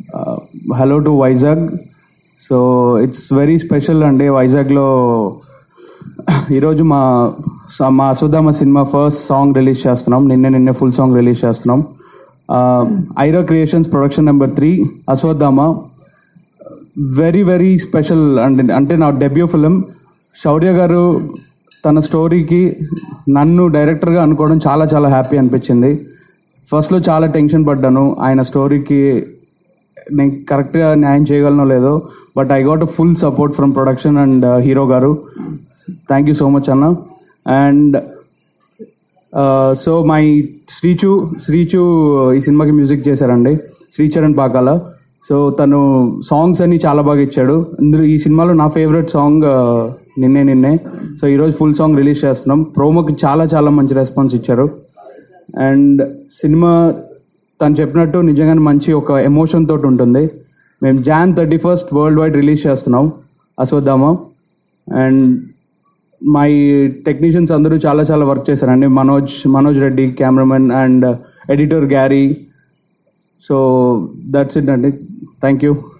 hello to Vizag so it's very special అండి వైజాగ్లో ఈరోజు మా స- మా అశ్వధామ సినిమా ఫస్ట్ సాంగ్ రిలీజ్ చేస్తున్నాం నిన్నే నిన్నే ఫుల్ సాంగ్ రిలీజ్ చేస్తున్నాం Ira creations production number three Aswathama very very special అంటే అంటే నా డెబ్యూ ఫిలిం శౌర్య గారు తన స్టోరీకి నన్ను డైరెక్టర్గా అనుకోవడం చాలా చాలా హ్యాపీ అనిపించింది ఫస్ట్లో చాలా టెన్షన్ పడ్డాను ఆయన స్టోరీకి నేను కరెక్ట్గా న్యాయం చేయగలనో లేదో but I got a full support from production and hero గారు థ్యాంక్ యూ సో మచ్ అన్న and so my Sreechu Sreechu ఈ సినిమాకి మ్యూజిక్ చేశారండి శ్రీచరణ్ పాకాల సో తను సాంగ్స్ అన్ని చాలా బాగా ఇచ్చాడు ఇందులో ఈ సినిమాలో నా ఫేవరెట్ సాంగ్ నిన్నే నిన్నే సో ఈరోజు ఫుల్ సాంగ్ రిలీజ్ చేస్తున్నాం ప్రోమోకి చాలా చాలా మంచి రెస్పాన్స్ ఇచ్చారు అండ్ సినిమా తను చెప్పినట్టు నిజంగానే మంచి ఒక ఎమోషన్ తోటి ఉంటుంది మేము Jan thirty first world wide release చేస్తున్నాం అశ్వత్థామ అండ్ మై టెక్నీషియన్స్ అందరూ చాలా చాలా వర్క్ చేశారండి Manoj Manoj Reddy cameraman and editor Garry so that's it అండి థ్యాంక్ యూ